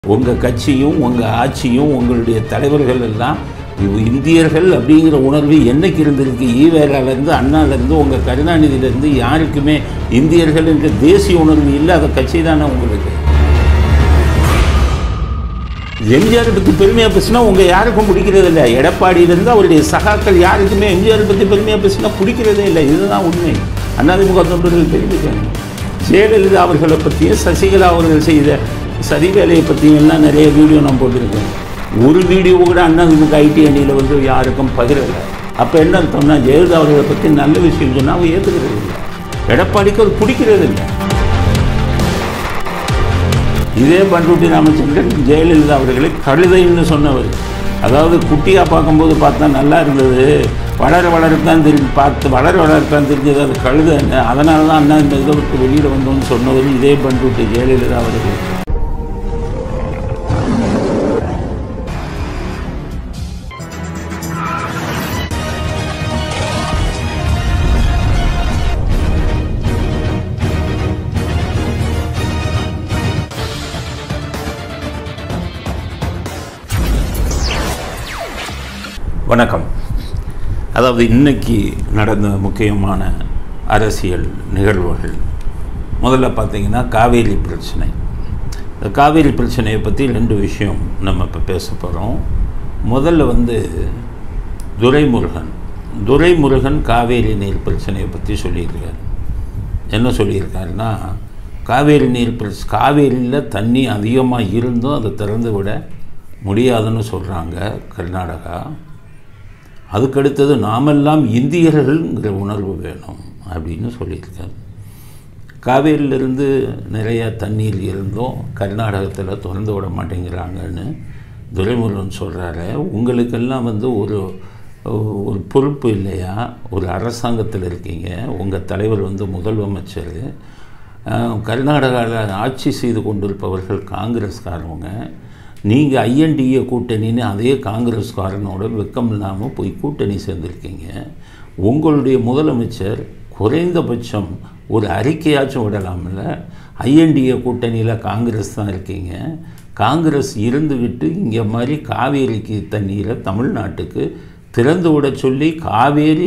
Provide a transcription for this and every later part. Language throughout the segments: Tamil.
உங்கள் கட்சியும் உங்கள் ஆட்சியும் உங்களுடைய தலைவர்கள் எல்லாம் இவ் இந்தியர்கள் அப்படிங்கிற உணர்வு என்னைக்கு இருந்திருக்கு ஈவேராலேருந்து அண்ணாலேருந்து உங்கள் கருணாநிதியிலேருந்து யாருக்குமே இந்தியர்கள் என்ற தேசிய உணர்வு இல்லாத கட்சி தானே உங்களுக்கு எம்ஜிஆர் பற்றி பெருமையாக பேசினா உங்கள் யாருக்கும் பிடிக்கிறது இல்லை எடப்பாடியிலேருந்து அவருடைய சகாக்கள் யாருக்குமே எம்ஜிஆர் பற்றி பெருமையாக பேசினா பிடிக்கிறதே இல்லை இதுதான் உண்மை அதிமுக தொண்டர்கள் தெரிவிக்கணும் ஜெயலலிதா அவர்களை பற்றியும் சசிகலா அவர்கள் செய்த சதி வேலையை பற்றியும் எல்லாம் நிறைய வீடியோ நான் போட்டிருக்கேன் ஒரு வீடியோ கூட அதிமுக ஐடி அணியில் வந்து யாருக்கும் பகிரலை அப்போ என்ன அர்த்தம்னா ஜெயலலிதா அவர்களை பற்றி நல்ல விஷயம் சொன்னால் அவங்க ஏற்றுக்கிறது இல்லை எடப்பாடிக்கு அது பிடிக்கிறது இல்லை இதே பண்ருட்டி ராமச்சந்திரன் ஜெயலலிதா அவர்களை கழுதைன்னு சொன்னவர் அதாவது குட்டியாக பார்க்கும்போது பார்த்தா நல்லா இருந்தது வளர வளரத்தான் தெரிஞ்சு பார்த்து வளர வளரத்தான் தெரிஞ்சது அது கழுதைன்னு அதனால தான் அண்ணா இந்த இதை விட்டு வெளியில் வந்தோம்னு சொன்னவர் இதே பண்ருட்டி ஜெயலலிதா அவர்கள் வணக்கம் அதாவது இன்னைக்கு நடந்த முக்கியமான அரசியல் நிகழ்வுகள் முதல்ல பார்த்தீங்கன்னா காவேரி பிரச்சனை இந்த காவேரி பிரச்சனையை பற்றி ரெண்டு விஷயம் நம்ம இப்போ பேச போகிறோம் முதல்ல வந்து துரைமுருகன் துரைமுருகன் காவேரி நீர் பிரச்சனையை பற்றி சொல்லியிருக்காரு என்ன சொல்லியிருக்காருன்னா காவேரி நீர் பிரச்ச காவேரியில் தண்ணி அதிகமாக இருந்தும் அதை திறந்து விட முடியாதுன்னு சொல்கிறாங்க கர்நாடகா அதுக்கடுத்தது நாமெல்லாம் இந்தியர்கள்ங்கிற உணர்வு வேணும் அப்படின்னு சொல்லியிருக்காரு காவேரியிலிருந்து நிறைய தண்ணீர் இருந்தும் கர்நாடகத்தில் திறந்து விட மாட்டேங்கிறாங்கன்னு துரைமுருகன் சொல்கிறாரு உங்களுக்கெல்லாம் வந்து ஒரு ஒரு பொறுப்பு இல்லையா ஒரு அரசாங்கத்தில் இருக்கீங்க உங்கள் தலைவர் வந்து முதலமைச்சர் கர்நாடகாவில் ஆட்சி செய்து கொண்டிருப்பவர்கள் காங்கிரஸ்காரவங்க நீங்கள் ஐஎன்டிஏ கூட்டணின்னு அதே காங்கிரஸ்காரனோட வெக்கம் இல்லாமல் போய் கூட்டணி சேர்ந்துருக்கீங்க உங்களுடைய முதலமைச்சர் குறைந்தபட்சம் ஒரு அறிக்கையாச்சும் விடலாம்ல ஐஎன்டிஏ கூட்டணியில் காங்கிரஸ் தான் இருக்கீங்க காங்கிரஸ் இருந்துக்கிட்டு இங்கே மாதிரி காவேரிக்கு தண்ணீரை தமிழ்நாட்டுக்கு திறந்து விட சொல்லி காவேரி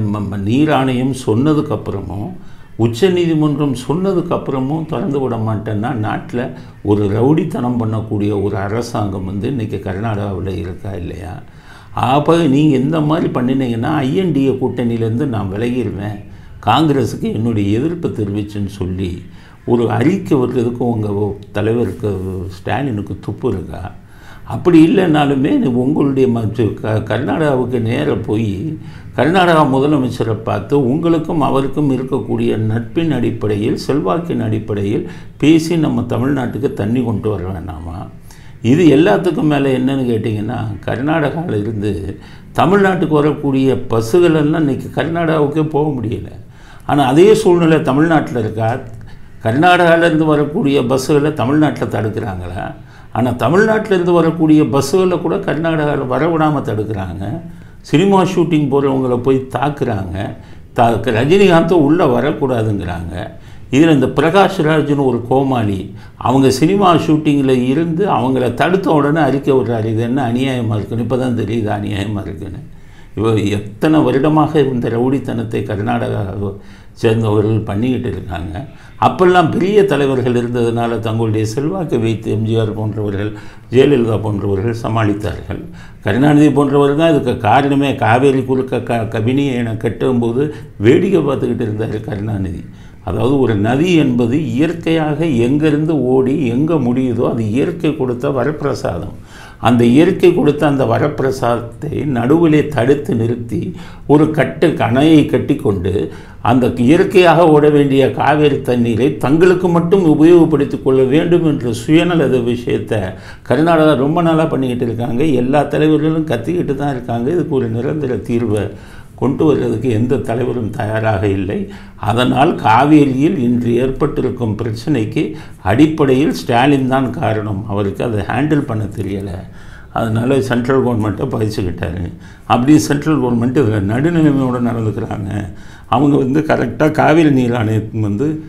நீராணையம் சொன்னதுக்கப்புறமும் உச்ச நீதிமன்றம் சொன்னதுக்கப்புறமும் திறந்து விட மாட்டேன்னா நாட்டில் ஒரு ரவுடித்தனம் பண்ணக்கூடிய ஒரு அரசாங்கம் வந்து இன்றைக்கி கர்நாடகாவில் இருக்கா இல்லையா அப்போ நீங்கள் இந்த மாதிரி பண்ணினீங்கன்னா ஐஎன்டிஏ கூட்டணியிலேருந்து நான் விலகிடுவேன் காங்கிரஸுக்கு என்னுடைய எதிர்ப்பு தெரிவிச்சுன்னு சொல்லி ஒரு அறிக்கை விடுறதுக்கு உங்கள் தலைவருக்கு ஸ்டாலினுக்கு துப்பு இருக்கா அப்படி இல்லைனாலுமே உங்களுடைய க கர்நாடகாவுக்கு நேராக போய் கர்நாடகா முதலமைச்சரை பார்த்து உங்களுக்கும் அவருக்கும் இருக்கக்கூடிய நட்பின் அடிப்படையில் செல்வாக்கின் அடிப்படையில் பேசி நம்ம தமிழ்நாட்டுக்கு தண்ணி கொண்டு வர வேண்டாமா இது எல்லாத்துக்கும் மேலே என்னன்னு கேட்டிங்கன்னா கர்நாடகாவில் இருந்து தமிழ்நாட்டுக்கு வரக்கூடிய பஸ்ஸுகளெல்லாம் இன்றைக்கி கர்நாடகாவுக்கே போக முடியல ஆனால் அதே சூழ்நிலை தமிழ்நாட்டில் இருக்கா கர்நாடகாவிலேருந்து வரக்கூடிய பஸ்ஸுகளை தமிழ்நாட்டில் தடுக்கிறாங்களா ஆனால் தமிழ்நாட்டிலேருந்து வரக்கூடிய பஸ்ஸுகளை கூட கர்நாடகாவில் வரவிடாமல் தடுக்கிறாங்க சினிமா ஷூட்டிங் போகிறவங்கள போய் தாக்குறாங்க தா ரஜினிகாந்தை உள்ளே வரக்கூடாதுங்கிறாங்க இதில் இந்த பிரகாஷ்ராஜ்னு ஒரு கோமாளி அவங்க சினிமா ஷூட்டிங்கில் இருந்து அவங்கள தடுத்த உடனே அறிக்கை விடுறாரு இது என்ன அநியாயமாக இருக்குன்னு இப்போ தான் தெரியுது அநியாயமாக இருக்குன்னு இவ எத்தனை வருடமாக இந்த ரவுடித்தனத்தை கர்நாடகா சேர்ந்தவர்கள் பண்ணிக்கிட்டு இருக்காங்க அப்பெல்லாம் பெரிய தலைவர்கள் இருந்ததுனால தங்களுடைய செல்வாக்கை வைத்து எம்ஜிஆர் போன்றவர்கள் ஜெயலலிதா போன்றவர்கள் சமாளித்தார்கள் கருணாநிதி போன்றவர் தான் இதுக்கு காரணமே காவேரி குறுக்க க கபினியை என கட்டும்போது வேடிக்கை பார்த்துக்கிட்டு இருந்தார் கருணாநிதி அதாவது ஒரு நதி என்பது இயற்கையாக எங்கேருந்து ஓடி எங்கே முடியுதோ அது இயற்கை கொடுத்த வரப்பிரசாதம் அந்த இயற்கை கொடுத்த அந்த வரப்பிரசாதத்தை நடுவிலே தடுத்து நிறுத்தி ஒரு கட்டு கணையை கட்டி கொண்டு அந்த இயற்கையாக ஓட வேண்டிய காவேரி தண்ணீரை தங்களுக்கு மட்டும் உபயோகப்படுத்தி கொள்ள வேண்டும் என்ற சுயநலத விஷயத்தை கர்நாடகா ரொம்ப நாளாக பண்ணிக்கிட்டு இருக்காங்க எல்லா தலைவர்களும் கத்திக்கிட்டு தான் இருக்காங்க இதுக்கு ஒரு நிரந்தர தீர்வை கொண்டு வருவதற்கு எந்த தலைவரும் தயாராக இல்லை அதனால் காவேரியில் இன்று ஏற்பட்டிருக்கும் பிரச்சனைக்கு அடிப்படையில் ஸ்டாலின் தான் காரணம் அவருக்கு அதை ஹேண்டில் பண்ண தெரியலை அதனால் சென்ட்ரல் கவர்மெண்ட்டை பதிச்சுக்கிட்டாரு அப்படி சென்ட்ரல் கவர்மெண்ட் இதில் நடுநிலைமையோடு நடந்துக்கிறாங்க அவங்க வந்து கரெக்டாக காவிரி நீர் ஆணையம் வந்து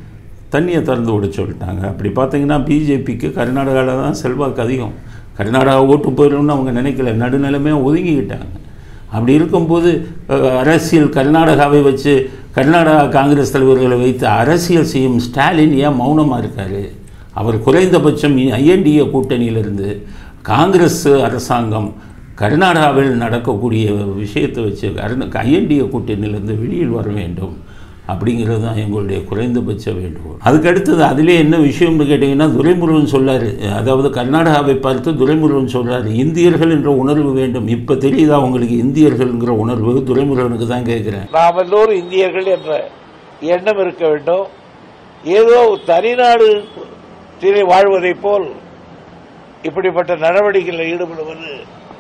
தண்ணியை திறந்து விட சொல்லிட்டாங்க அப்படி பார்த்தீங்கன்னா பிஜேபிக்கு கர்நாடகாவில் தான் செல்வாக்கு அதிகம் கர்நாடகா ஓட்டு போயிடும்னு அவங்க நினைக்கல நடுநிலைமையாக ஒதுங்கிக்கிட்டாங்க அப்படி இருக்கும்போது அஹ், அரசியல் கர்நாடகாவை வச்சு கர்நாடகா காங்கிரஸ் தலைவர்களை வைத்து அரசியல் செய்யும் ஸ்டாலின் ஏன் மௌனமாக இருக்கார் அவர் குறைந்தபட்சம் ஐஎன்டிஏ கூட்டணியிலிருந்து காங்கிரஸ் அரசாங்கம் கர்நாடகாவில் நடக்கக்கூடிய விஷயத்தை வச்சு ஐஎன்டிஏ கூட்டணியிலிருந்து வெளியில் வர வேண்டும் அப்படிங்கிறது தான் எங்களுடைய குறைந்தபட்ச வேண்டுகோள் அதுக்கு அடுத்தது அதிலே என்ன விஷயம்னு கேட்டிங்கன்னா துரைமுருகன் சொல்லார் அதாவது கர்நாடகாவை பார்த்து துரைமுருகன் சொல்றாரு இந்தியர்கள் என்ற உணர்வு வேண்டும் இப்போ தெரியுதா உங்களுக்கு இந்தியர்கள்ங்கிற உணர்வு துரைமுருகனுக்கு தான் கேட்குறேன் நாம் எல்லோரும் இந்தியர்கள் என்ற எண்ணம் இருக்க வேண்டும் ஏதோ ஒரு தனிநாடு திரை வாழ்வதைப் போல் இப்படிப்பட்ட நடவடிக்கைகளில் ஈடுபடுவது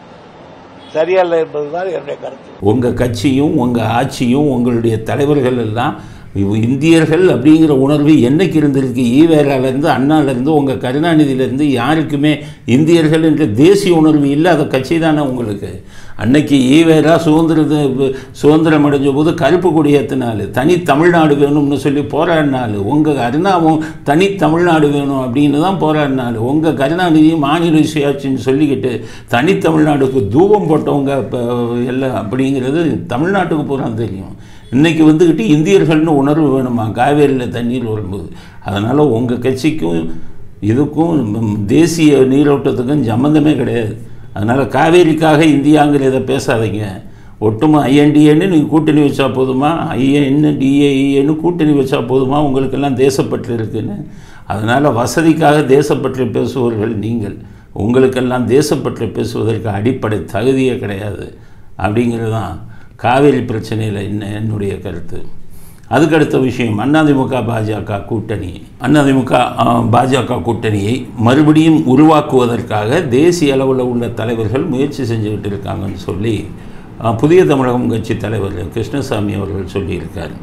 சரியல்ல என்பதுதான் என்னுடைய கருத்து உங்கள் கட்சியும் உங்கள் ஆட்சியும் உங்களுடைய தலைவர்கள் எல்லாம் இவ் இந்தியர்கள் அப்படிங்கிற உணர்வு என்னைக்கு இருந்திருக்கு ஈவேராலேருந்து அண்ணாலேருந்து உங்கள் கருணாநிதியிலேருந்து யாருக்குமே இந்தியர்கள் என்ற தேசிய உணர்வு இல்லாத கட்சி தானே உங்களுக்கு அன்னைக்கு ஈவேரா சுதந்திர சுதந்திரம் அடைஞ்ச போது கருப்பு கொடி ஏற்றினாள் தனி தமிழ்நாடு வேணும்னு சொல்லி போராடினாள் உங்கள் அருணாவும் தனி தமிழ்நாடு வேணும் அப்படின்னு தான் போராடினாள் உங்கள் கருணாநிதி மாநில சுயாட்சின்னு சொல்லிக்கிட்டு தனி தமிழ்நாடுக்கு தூபம் போட்டவங்க இப்போ எல்லாம் அப்படிங்கிறது தமிழ்நாட்டுக்கு பூரா தெரியும் இன்னைக்கு வந்துக்கிட்டு இந்தியர்கள்னு உணர்வு வேணுமா காவேரியில் தண்ணீர் வரும்போது அதனால் உங்கள் கட்சிக்கும் இதுக்கும் ம், தேசிய நீரோட்டத்துக்கும் சம்மந்தமே கிடையாது அதனால் காவேரிக்காக இந்தியாங்கிறத பேசாதீங்க ஒட்டுமா ஐஎன்டிஏன்னு நீங்கள் கூட்டணி வச்சா போதுமா ஐஎன் டிஏஇன்னு கூட்டணி வச்சா போதுமா உங்களுக்கெல்லாம் தேசப்பற்று இருக்குன்னு அதனால் வசதிக்காக தேசப்பற்று பேசுபவர்கள் நீங்கள் உங்களுக்கெல்லாம் தேசப்பற்று பேசுவதற்கு அடிப்படை தகுதியே கிடையாது அப்படிங்கிறது தான் காவேரி பிரச்சனையில் என்ன என்னுடைய கருத்து அதுக்கடுத்த விஷயம் அதிமுக பாஜக கூட்டணி அதிமுக ஆ, பாஜக கூட்டணியை மறுபடியும் உருவாக்குவதற்காக தேசிய அளவில் உள்ள தலைவர்கள் முயற்சி செஞ்சுக்கிட்டு இருக்காங்கன்னு சொல்லி ஆ, புதிய தமிழகம் கட்சி தலைவர் கிருஷ்ணசாமி அவர்கள் சொல்லியிருக்கார்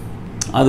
அது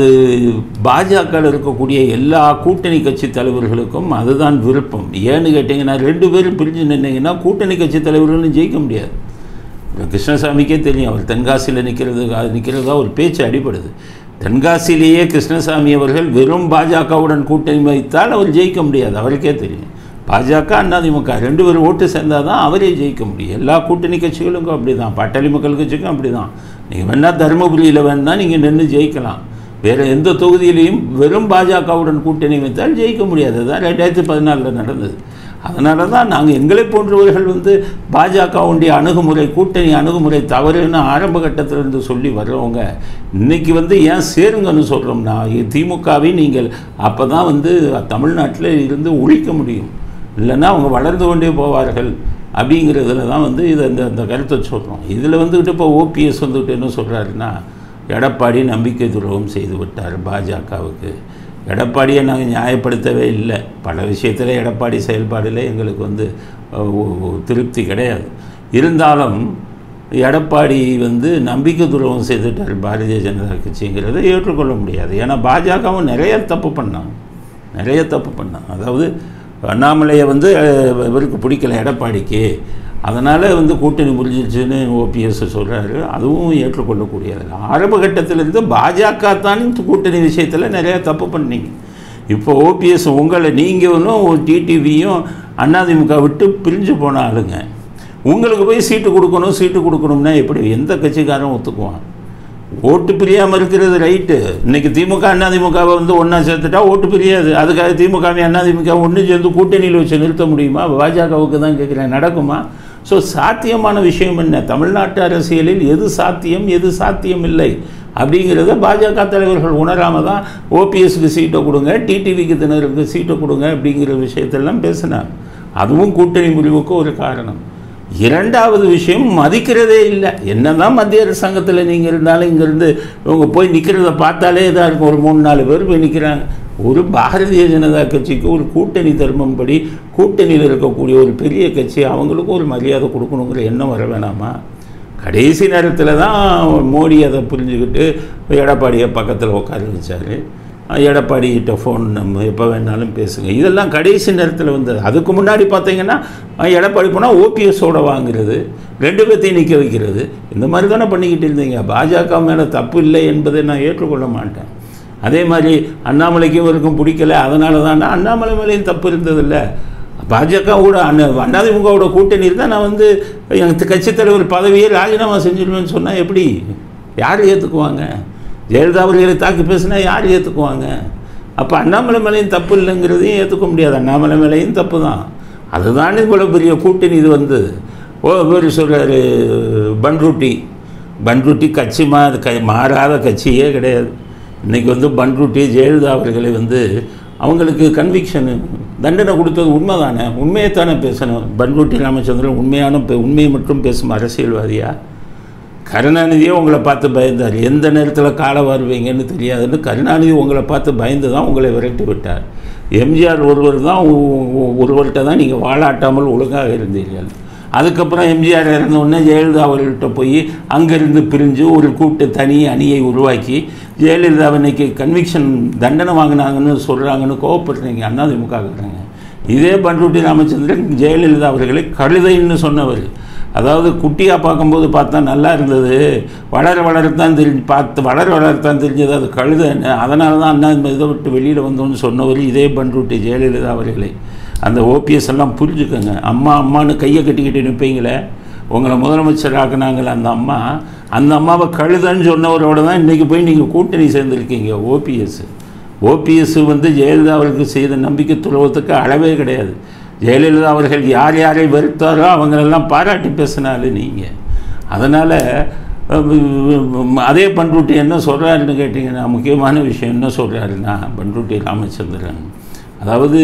பாஜகவில் இருக்கக்கூடிய எல்லா கூட்டணி கட்சி தலைவர்களுக்கும் அதுதான் விருப்பம் ஏன்னு கேட்டிங்கன்னா ரெண்டு பேரும் பிரிஞ்சு நின்னீங்கன்னா கூட்டணி கட்சி தலைவர்களும் ஜெயிக்க முடியாது கிருஷ்ணசாமிக்கே தெரியும் அவர் தென்காசியில் நிற்கிறது நிற்கிறதா ஒரு பேச்சு அடிபடுது தென்காசியிலேயே கிருஷ்ணசாமி அவர்கள் வெறும் பாஜகவுடன் கூட்டணி வைத்தால் அவர் ஜெயிக்க முடியாது அவருக்கே தெரியும் பாஜக அதிமுக ரெண்டு பேரும் ஓட்டு சேர்ந்தால் தான் அவரே ஜெயிக்க முடியும் எல்லா கூட்டணி கட்சிகளுக்கும் அப்படி தான் பாட்டாளி மக்கள் கட்சிக்கும் அப்படி தான் நீங்கள் வேணால் தருமபுரியில் வேணால் நீங்கள் நின்று ஜெயிக்கலாம் வேறு எந்த தொகுதியிலையும் வெறும் பாஜகவுடன் கூட்டணி வைத்தால் ஜெயிக்க முடியாது தான் ரெண்டாயிரத்தி பதினாலில் நடந்தது அதனால தான் நாங்கள் எங்களை போன்றவர்கள் வந்து பாஜகவுடைய அணுகுமுறை கூட்டணி அணுகுமுறை தவறுன்னு ஆரம்ப கட்டத்திலிருந்து சொல்லி வர்றவங்க இன்னைக்கு வந்து ஏன் சேருங்கன்னு சொல்கிறோம்னா திமுகவை நீங்கள் அப்போ தான் வந்து தமிழ்நாட்டில் இருந்து ஒழிக்க முடியும் இல்லைன்னா அவங்க வளர்ந்து கொண்டே போவார்கள் அப்படிங்கிறதுல தான் வந்து இதை இந்த இந்த கருத்தை சொல்கிறோம் இதில் வந்துக்கிட்டு இப்போ ஓபிஎஸ் வந்துக்கிட்டு என்ன சொல்கிறாருன்னா எடப்பாடி நம்பிக்கை துரோகம் செய்து விட்டார் பாஜகவுக்கு எடப்பாடியை நாங்கள் நியாயப்படுத்தவே இல்லை பல விஷயத்தில் எடப்பாடி செயல்பாடில் எங்களுக்கு வந்து அஹ், ஒ- ஒ- திருப்தி கிடையாது இருந்தாலும் எடப்பாடி வந்து நம்பிக்கை துரோகம் செய்துட்டார் பாரதிய ஜனதா கட்சிங்கிறதை ஏற்றுக்கொள்ள முடியாது ஏன்னா பாஜகவும் நிறைய தப்பு பண்ணாங்க நிறைய தப்பு பண்ணான் அதாவது அண்ணாமலையை வந்து அஹ், இவருக்கு பிடிக்கல எடப்பாடிக்கு அதனால் வந்து கூட்டணி முறிஞ்சிச்சுன்னு ஓபிஎஸ் சொல்கிறாரு அதுவும் ஏற்றுக்கொள்ளக்கூடியது ஆரம்ப கட்டத்திலேருந்து பாஜக தான் இந்த கூட்டணி விஷயத்தில் நிறைய தப்பு பண்ணீங்க இப்போ ஓபிஎஸ் உங்களை நீங்களும் ஒரு டிடிவியும் அதிமுக விட்டு பிரிஞ்சு போன ஆளுங்க உங்களுக்கு போய் சீட்டு கொடுக்கணும் சீட்டு கொடுக்கணும்னா எப்படி எந்த கட்சிக்காரன் ஒத்துக்குவான் ஓட்டு பிரியாமல் இருக்கிறது ரைட்டு இன்னைக்கு திமுக அதிமுகவை வந்து ஒன்றா சேர்த்துட்டா ஓட்டு பிரியாது அதுக்காக திமுகவை அதிமுக ஒன்று சேர்ந்து கூட்டணியில் வச்சு நிறுத்த முடியுமா பாஜகவுக்கு தான் கேட்குறேன் நடக்குமா ஸோ சாத்தியமான விஷயம் என்ன தமிழ்நாட்டு அரசியலில் எது சாத்தியம் எது சாத்தியம் இல்லை அப்படிங்கிறத பாஜக தலைவர்கள் உணராம தான் ஓபிஎஸ்க்கு சீட்டை கொடுங்க டிடிவிக்கு தினருக்கு சீட்டை கொடுங்க அப்படிங்கிற விஷயத்தெல்லாம் பேசினாங்க அதுவும் கூட்டணி முடிவுக்கு ஒரு காரணம் இரண்டாவது விஷயம் மதிக்கிறதே இல்லை என்னதான் மத்திய அரசாங்கத்தில் நீங்கள் இருந்தாலும் இங்கேருந்து இவங்க போய் நிற்கிறத பார்த்தாலே இதாக இருக்கும் ஒரு மூணு நாலு பேர் போய் நிற்கிறாங்க ஒரு பாரதிய ஜனதா கட்சிக்கு ஒரு கூட்டணி தர்மம் படி கூட்டணியில் இருக்கக்கூடிய ஒரு பெரிய கட்சி அவங்களுக்கும் ஒரு மரியாதை கொடுக்கணுங்கிற எண்ணம் வர வேணாமா கடைசி நேரத்தில் தான் மோடி அதை புரிஞ்சுக்கிட்டு எடப்பாடியை பக்கத்தில் உட்கார வச்சார் எடப்பாடிகிட்ட ஃபோன் நம்ம எப்போ வேணாலும் பேசுங்க இதெல்லாம் கடைசி நேரத்தில் வந்தது அதுக்கு முன்னாடி பார்த்தீங்கன்னா அஹ், எடப்பாடி போனால் ஓபிஎஸோட வாங்குறது ரெண்டு பேர்த்தையும் நிற்க வைக்கிறது இந்த மாதிரி தானே பண்ணிக்கிட்டு இருந்தீங்க பாஜக மேலே தப்பு இல்லை என்பதை நான் ஏற்றுக்கொள்ள மாட்டேன் அதே மாதிரி அண்ணாமலைக்கும் இவருக்கும் பிடிக்கல அதனால தான் அண்ணாமலை மேலேயும் தப்பு இருந்ததில்ல பாஜக கூட அண்ணா அதிமுகவோட கூட்டணி இருந்தால் நான் வந்து எங்கள் கட்சித் தலைவர் பதவியை ராஜினாமா செஞ்சிடுவேன்னு சொன்னால் எப்படி யார் ஏற்றுக்குவாங்க ஜெயலலிதா அவர்களை தாக்கி பேசினா யார் ஏற்றுக்குவாங்க அப்போ அண்ணாமலை மேலேயும் தப்பு இல்லைங்கிறதையும் ஏற்றுக்க முடியாது அண்ணாமலை மேலேயும் தப்பு தான் அதுதான் இவ்வளோ பெரிய கூட்டணி இது வந்து ஓ பேர் சொல்கிறார் பன்ருட்டி பன்ருட்டி கட்சி மா க மாறாத கட்சியே கிடையாது இன்றைக்கி வந்து பன்ருட்டி ஜெயலலிதா அவர்களை வந்து அவங்களுக்கு கன்விக்ஷனு தண்டனை கொடுத்தது உண்மை தானே உண்மையை தானே பேசணும் பன்ருட்டி ராமச்சந்திரன் உண்மையான உண்மையை மட்டும் பேசும் அரசியல்வாதியா கருணாநிதியே உங்களை பார்த்து பயந்தார் எந்த நேரத்தில் காலை வருவீங்கன்னு தெரியாதுன்னு கருணாநிதி உங்களை பார்த்து பயந்து தான் உங்களை விரட்டி விட்டார் எம்ஜிஆர் ஒருவர் தான் ஒருவர்கிட்ட தான் நீங்கள் வாழாட்டாமல் ஒழுங்காக இருந்தீர்கள் அதுக்கப்புறம் எம்ஜிஆர் இறந்தவுடனே ஜெயலலிதா அவர்கள்ட்ட போய் அங்கேருந்து பிரிஞ்சு ஒரு கூட்டு தனி அணியை உருவாக்கி ஜெயலலிதா இன்னைக்கு கன்விக்ஷன் தண்டனை வாங்கினாங்கன்னு சொல்கிறாங்கன்னு கோவப்படுறீங்க அண்ணாதிமுகங்கிறாங்க இதே பண்ருட்டி ராமச்சந்திரன் ஜெயலலிதா அவர்களை கழுதைன்னு சொன்னவர் அதாவது குட்டியாக பார்க்கும்போது பார்த்தா நல்லா இருந்தது வளர வளரத்தான் தெரிஞ்சு பார்த்து வளர வளரத்தான் தெரிஞ்சது அது கழுதைன்னு அதனால தான் அண்ணா இதை விட்டு வெளியில் வந்தோன்னு சொன்னவர் இதே பண்ருட்டி ஜெயலலிதா அவர்களை அந்த ஓபிஎஸ் எல்லாம் புரிஞ்சுக்கோங்க அம்மா அம்மான்னு கையை கட்டிக்கிட்டு நிற்பீங்களே உங்களை முதலமைச்சர் ஆக்குனாங்களே அந்த அம்மா அந்த அம்மாவை கழுதன்னு சொன்னவரோட தான் இன்றைக்கி போய் நீங்கள் கூட்டணி சேர்ந்துருக்கீங்க ஓபிஎஸ் ஓபிஎஸ் வந்து ஜெயலலிதா அவர்களுக்கு செய்த நம்பிக்கை துறவத்துக்கு அளவே கிடையாது ஜெயலலிதா அவர்கள் யார் யாரை வெறுத்தாரோ அவங்களெல்லாம் பாராட்டி பேசினாலும் நீங்கள் அதனால் அதே பண்ருட்டி என்ன சொல்கிறாருன்னு கேட்டிங்கன்னா முக்கியமான விஷயம் என்ன சொல்கிறாருன்னா பண்ருட்டி ராமச்சந்திரன் அதாவது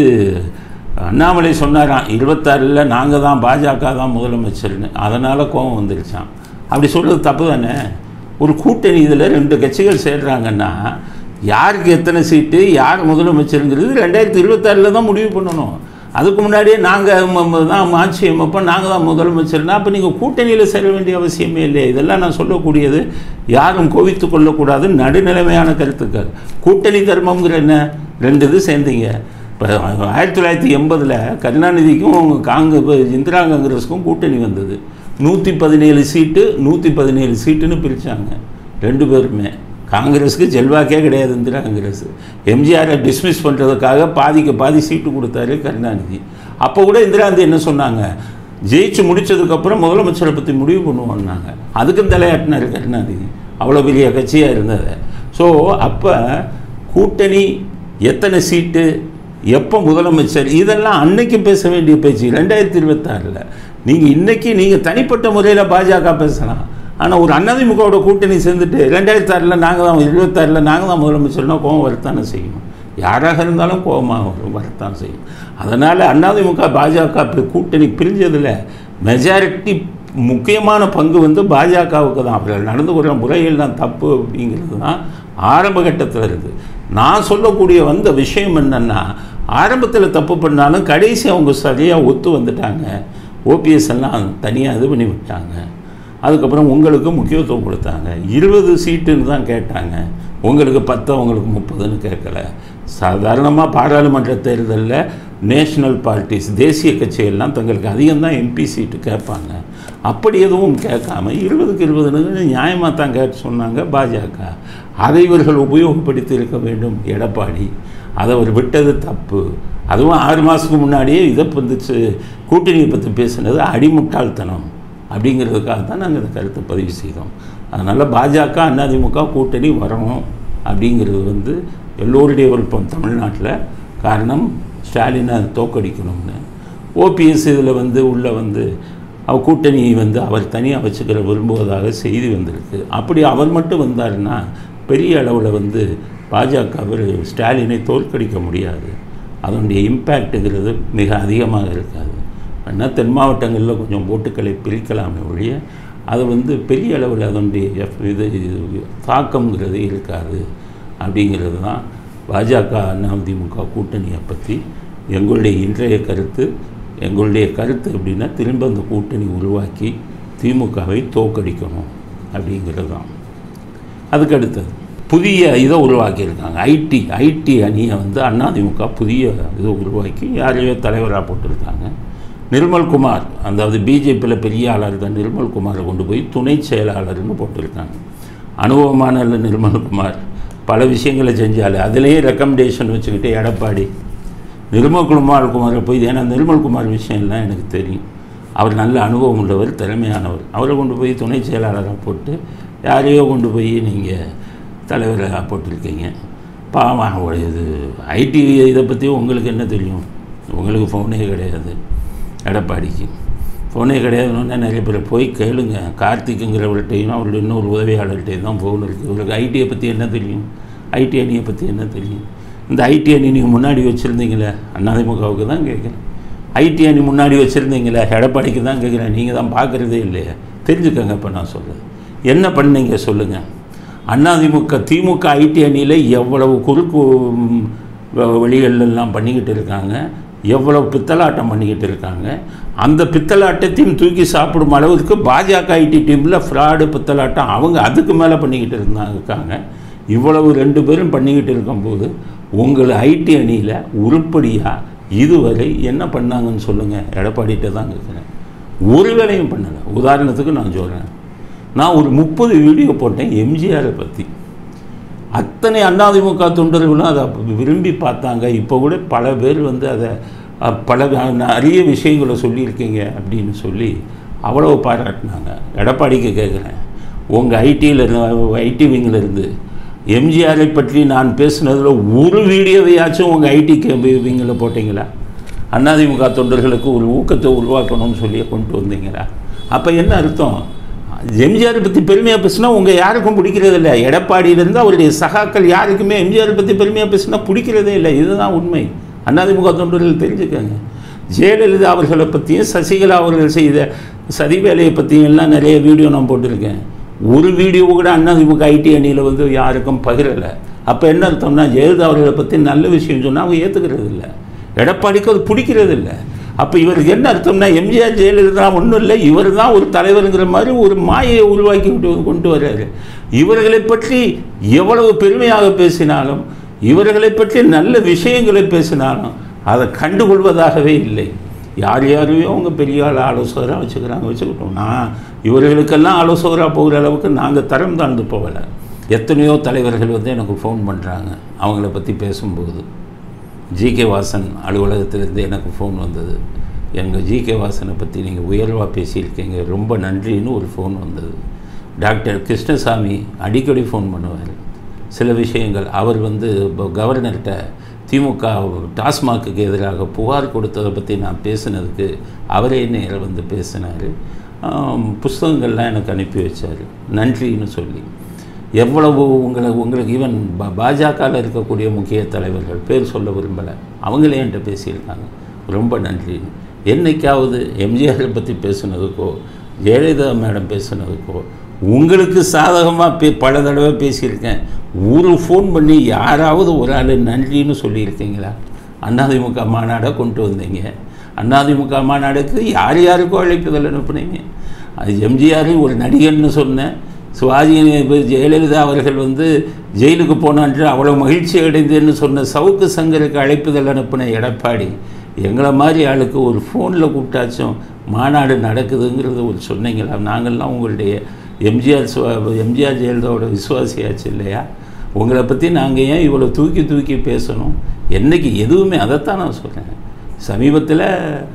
அண்ணாமலை சொன்னாராம் இருபத்தாறில் நாங்கள் தான் பாஜக தான் முதலமைச்சர்னு அதனால் கோபம் வந்துருச்சான் அப்படி சொல்கிறது தப்பு தானே ஒரு கூட்டணி இதில் ரெண்டு கட்சிகள் சேர்றாங்கன்னா யாருக்கு எத்தனை சீட்டு யார் முதலமைச்சருங்கிறது ரெண்டாயிரத்தி இருபத்தாறில் தான் முடிவு பண்ணணும் அதுக்கு முன்னாடியே நாங்கள் தான் ஆட்சி அமைப்போ நாங்கள் தான் முதலமைச்சர்னா அப்போ நீங்கள் கூட்டணியில் சேர வேண்டிய அவசியமே இல்லையா இதெல்லாம் நான் சொல்லக்கூடியது யாரும் கோவித்து கொள்ளக்கூடாது நடுநிலைமையான கருத்துக்கள் கூட்டணி தர்மம்ங்கிற என்ன ரெண்டு இது சேர்ந்தீங்க இப்போ ஆயிரத்தி தொள்ளாயிரத்தி எண்பதில் கருணாநிதிக்கும் காங்க இந்திரா காங்கிரஸுக்கும் கூட்டணி வந்தது நூற்றி பதினேழு சீட்டு நூற்றி பதினேழு சீட்டுன்னு பிரித்தாங்க ரெண்டு பேருமே காங்கிரஸுக்கு செல்வாக்கே கிடையாது இந்திரா காங்கிரஸ் எம்ஜிஆரை டிஸ்மிஸ் பண்ணுறதுக்காக பாதிக்கு பாதி சீட்டு கொடுத்தாரு கருணாநிதி அப்போ கூட இந்திரா காந்தி என்ன சொன்னாங்க ஜெயிச்சு முடித்ததுக்கப்புறம் முதலமைச்சரை பற்றி முடிவு பண்ணுவோம்னாங்க அதுக்கும் தலையாட்டினார் கருணாநிதி அவ்வளோ பெரிய கட்சியாக இருந்தது ஸோ அப்போ கூட்டணி எத்தனை சீட்டு எப்போ முதலமைச்சர் இதெல்லாம் அன்னைக்கு பேச வேண்டிய பேச்சு ரெண்டாயிரத்தி இருபத்தாறில் நீங்கள் இன்றைக்கி நீங்கள் தனிப்பட்ட முறையில் பாஜக பேசலாம் ஆனால் ஒரு அதிமுகவோட கூட்டணி சேர்ந்துட்டு ரெண்டாயிரத்தி ஆறில் நாங்கள் தான் இருபத்தாறில் நாங்கள் தான் முதலமைச்சர்னா கோவம் வரத்தானே செய்யும் யாராக இருந்தாலும் கோபமாக வரும் வரத்தான் செய்யும் அதனால் அதிமுக பாஜக கூட்டணி பிரிஞ்சதில் மெஜாரிட்டி முக்கியமான பங்கு வந்து பாஜகவுக்கு தான் அவர்கள் நடந்து கொள்கிற முறையில் தான் தப்பு அப்படிங்கிறது தான் ஆரம்ப கட்டத்தில் இருக்குது நான் சொல்லக்கூடிய வந்த விஷயம் என்னென்னா ஆரம்பத்தில் தப்பு பண்ணாலும் கடைசி அவங்க சரியாக ஒத்து வந்துட்டாங்க ஓபிஎஸ் எல்லாம் தனியாக இது பண்ணி விட்டாங்க அதுக்கப்புறம் உங்களுக்கு முக்கியத்துவம் கொடுத்தாங்க இருபது சீட்டுன்னு தான் கேட்டாங்க உங்களுக்கு பத்து அவங்களுக்கு முப்பதுன்னு கேட்கல சாதாரணமாக பாராளுமன்ற தேர்தலில் நேஷ்னல் பார்ட்டிஸ் தேசிய கட்சிகள்லாம் தங்களுக்கு அதிகம்தான் எம்பி சீட்டு கேட்பாங்க அப்படி எதுவும் கேட்காம இருபதுக்கு இருபதுன்னு நியாயமாக தான் கேட்டு சொன்னாங்க பாஜக அதை இவர்கள் உபயோகப்படுத்தி இருக்க வேண்டும் எடப்பாடி அதை அவர் விட்டது தப்பு அதுவும் ஆறு மாதத்துக்கு முன்னாடியே இதை வந்துச்சு கூட்டணியை பற்றி பேசுனது அடிமுட்டாள்தனம் அப்படிங்கிறதுக்காக தான் நாங்கள் இந்த கருத்தை பதிவு செய்தோம் அதனால் பாஜக அதிமுக கூட்டணி வரணும் அப்படிங்கிறது வந்து எல்லோருடைய விருப்பம் தமிழ்நாட்டில் காரணம் ஸ்டாலினை தோக்கடிக்கணும்னு ஓபிஎஸ் இதில் வந்து உள்ளே வந்து அவ கூட்டணியை வந்து அவர் தனியாக வச்சுக்கிற விரும்புவதாக செய்தி வந்திருக்கு அப்படி அவர் மட்டும் வந்தாருன்னா பெரிய அளவில் வந்து பாஜக அவர் ஸ்டாலினை தோற்கடிக்க முடியாது அதனுடைய இம்பேக்ட்டுங்கிறது மிக அதிகமாக இருக்காது வேணால் தென் மாவட்டங்களில் கொஞ்சம் ஓட்டுக்களை பிரிக்கலாமே ஒழிய அது வந்து பெரிய அளவில் அதனுடைய எஃப் இது தாக்கம்ங்கிறது இருக்காது அப்படிங்கிறது தான் பாஜக அதிமுக கூட்டணியை பற்றி எங்களுடைய இன்றைய கருத்து எங்களுடைய கருத்து எப்படின்னா திரும்ப அந்த கூட்டணி உருவாக்கி திமுகவை தோக்கடிக்கணும் அப்படிங்கிறது தான் அதுக்கு அடுத்தது புதிய இதை உருவாக்கியிருக்காங்க ஐடி ஐடி அணியை வந்து அதிமுக புதிய இதை உருவாக்கி யாரையோ தலைவராக போட்டிருக்காங்க நிர்மல்குமார் அதாவது பிஜேபியில் பெரிய ஆளாக தான் நிர்மல்குமாரை கொண்டு போய் துணை செயலாளர்னு போட்டிருக்காங்க அனுபவமான நிர்மல்குமார் பல விஷயங்களை செஞ்சாலே அதுலேயே ரெக்கமெண்டேஷன் வச்சுக்கிட்டு எடப்பாடி நிர்மல் குமார் குமாரை போய் ஏன்னா நிர்மல் குமார் விஷயம்லாம் எனக்கு தெரியும் அவர் நல்ல அனுபவம் உள்ளவர் திறமையானவர் அவரை கொண்டு போய் துணை செயலாளராக போட்டு யாரையோ கொண்டு போய் நீங்கள் தலைவராக போட்டிருக்கீங்க பாவம் அவர் இது ஐடி இதை பற்றி உங்களுக்கு என்ன தெரியும் உங்களுக்கு ஃபோனே கிடையாது எடப்பாடிக்கு ஃபோனே கிடையாதுன்னு நிறைய பேர் போய் கேளுங்க கார்த்திக்குங்கிறவர்கிட்டையும் அவருடைய இன்னொரு உதவியாளர்கிட்டையும் தான் ஃபோன் இருக்குது இவருக்கு ஐடியை பற்றி என்ன தெரியும் ஐடி அணியை பற்றி என்ன தெரியும் இந்த ஐடி அணி நீங்கள் முன்னாடி வச்சுருந்தீங்களே அதிமுகவுக்கு தான் கேட்குறேன் ஐடி அணி முன்னாடி வச்சுருந்தீங்களே எடப்பாடிக்கு தான் கேட்குறேன் நீங்கள் தான் பார்க்குறதே இல்லையா தெரிஞ்சுக்கங்க இப்போ நான் சொல்கிறேன் என்ன பண்ணீங்க சொல்லுங்கள் அதிமுக திமுக ஐடி அணியில் எவ்வளவு குறுக்கு ம், வ- வழிகளெல்லாம் பண்ணிக்கிட்டு இருக்காங்க எவ்வளவு பித்தலாட்டம் பண்ணிக்கிட்டு இருக்காங்க அந்த பித்தலாட்டத்தையும் தூக்கி சாப்பிடும் அளவுக்கு பாஜக ஐடி டீமில் ஃப்ராடு பித்தலாட்டம் அவங்க அதுக்கு மேலே பண்ணிக்கிட்டு இருந்தாங்க இருக்காங்க இவ்வளவு ரெண்டு பேரும் பண்ணிக்கிட்டு இருக்கும்போது உங்கள் ஐடி அணியில் உருப்படியாக இதுவரை என்ன பண்ணாங்கன்னு சொல்லுங்கள் எடப்பாடிகிட்ட தான் கேட்குறேன் ஒரு வேலையும் பண்ணலை உதாரணத்துக்கு நான் சொல்கிறேன் நான் ஒரு முப்பது வீடியோ போட்டேன் எம்ஜிஆரை பற்றி அத்தனை அதிமுக தொண்டர்களும் அதை விரும்பி பார்த்தாங்க இப்போ கூட பல பேர் வந்து அதை அஹ், பல நிறைய விஷயங்களை சொல்லியிருக்கீங்க அப்படின்னு சொல்லி அவ்வளோ பாராட்டினாங்க எடப்பாடிக்கு கேட்குறேன் உங்கள் ஐடியில் ஐடி விங்கில் இருந்து எம்ஜிஆரை பற்றி நான் பேசுனதில் ஒரு வீடியோவையாச்சும் உங்கள் ஐடி விங்கில் போட்டிங்களா அதிமுக தொண்டர்களுக்கு ஒரு ஊக்கத்தை உருவாக்கணும்னு சொல்லி கொண்டு வந்தீங்களா அப்போ என்ன அர்த்தம் எம்ஜிஆரை பற்றி பெருமையாக பேசினா உங்கள் யாருக்கும் பிடிக்கிறது இல்லை எடப்பாடியிலேருந்து அவருடைய சகாக்கள் யாருக்குமே எம்ஜிஆரை பற்றி பெருமையாக பேசினா பிடிக்கிறதே இல்லை இதுதான் உண்மை அதிமுக தொண்டர்கள் தெரிஞ்சுக்கங்க ஜெயலலிதா அவர்களை பற்றியும் சசிகலா அவர்கள் செய்த சதி வேலையை பற்றியும் எல்லாம் நிறைய வீடியோ நான் போட்டிருக்கேன் ஒரு வீடியோ கூட அதிமுக ஐடி அணியில் வந்து யாருக்கும் பகிரலை அப்போ என்ன அர்த்தம்னா ஜெயலலிதா அவர்களை பற்றி நல்ல விஷயம் சொன்னால் அவங்க ஏற்றுக்கிறது இல்லை எடப்பாடிக்கு அது பிடிக்கிறது இல்லை அப்போ இவருக்கு என்ன அர்த்தம்னா எம்ஜிஆர் ஜெயலலிதா ஒன்றும் இல்லை இவர் தான் ஒரு தலைவருங்கிற மாதிரி ஒரு மாயையை உருவாக்கி விட்டு கொண்டு வர்றாரு இவர்களை பற்றி எவ்வளவு பெருமையாக பேசினாலும் இவர்களை பற்றி நல்ல விஷயங்களை பேசினாலும் அதை கண்டுகொள்வதாகவே இல்லை யார் யாரையும் அவங்க பெரிய ஆள் ஆலோசகராக வச்சுக்கிறாங்க வச்சுக்கிட்டோம் நான் இவர்களுக்கெல்லாம் ஆலோசகராக போகிற அளவுக்கு நாங்கள் தரம் தாழ்ந்து போகலை எத்தனையோ தலைவர்கள் வந்து எனக்கு ஃபோன் பண்ணுறாங்க அவங்கள பற்றி பேசும்போது ஜிகே வாசன் அலுவலகத்திலேருந்து எனக்கு ஃபோன் வந்தது எங்கள் ஜிகே வாசனை பற்றி நீங்கள் உயர்வாக பேசியிருக்கீங்க ரொம்ப நன்றின்னு ஒரு ஃபோன் வந்தது டாக்டர் கிருஷ்ணசாமி அடிக்கடி ஃபோன் பண்ணுவார் சில விஷயங்கள் அவர் வந்து இப்போ கவர்னர்கிட்ட திமுக டாஸ்மாக்கு எதிராக புகார் கொடுத்ததை பற்றி நான் பேசினதுக்கு அவரே நேரில் வந்து பேசினார் புஸ்தகங்கள்லாம் எனக்கு அனுப்பி வச்சார் நன்றின்னு சொல்லி எவ்வளவு உங்களை உங்களுக்கு ஈவன் பா பாஜகவில் இருக்கக்கூடிய முக்கிய தலைவர்கள் பேர் சொல்ல விரும்பலை அவங்களே என்கிட்ட பேசியிருக்காங்க ரொம்ப நன்றி என்னைக்காவது எம்ஜிஆரை பற்றி பேசுனதுக்கோ ஜெயலலிதா மேடம் பேசுனதுக்கோ உங்களுக்கு சாதகமாக பே பல தடவை பேசியிருக்கேன் ஒரு ஃபோன் பண்ணி யாராவது ஒரு ஆள் நன்றின்னு சொல்லியிருக்கீங்களா அதிமுக மாநாடை கொண்டு வந்தீங்க அதிமுக மாநாடுக்கு யார் யாருக்கோ அழைப்புதல் அனுப்புனீங்க அது எம்ஜிஆரை ஒரு நடிகன்னு சொன்னேன் சிவாஜி இப்ப ஜெயலலிதா அவர்கள் வந்து ஜெயிலுக்கு போனான்று அவ்வளோ மகிழ்ச்சி அடைந்தேன்னு சொன்ன சவுக்கு சங்கருக்கு அழைப்புதல் அனுப்பின எடப்பாடி எங்களை மாதிரி ஆளுக்கு ஒரு ஃபோனில் கூப்பிட்டாச்சும் மாநாடு நடக்குதுங்கிறது ஒரு சொன்னீங்களா நாங்கள்லாம் உங்களுடைய எம்ஜிஆர் சுவா- எம்ஜிஆர் ஜெயலலிதாவோட விசுவாசியாச்சு இல்லையா உங்களை பற்றி நாங்கள் ஏன் இவ்வளோ தூக்கி தூக்கி பேசணும் என்னைக்கு எதுவுமே அதைத்தான் நான் சொல்கிறேன் சமீபத்தில்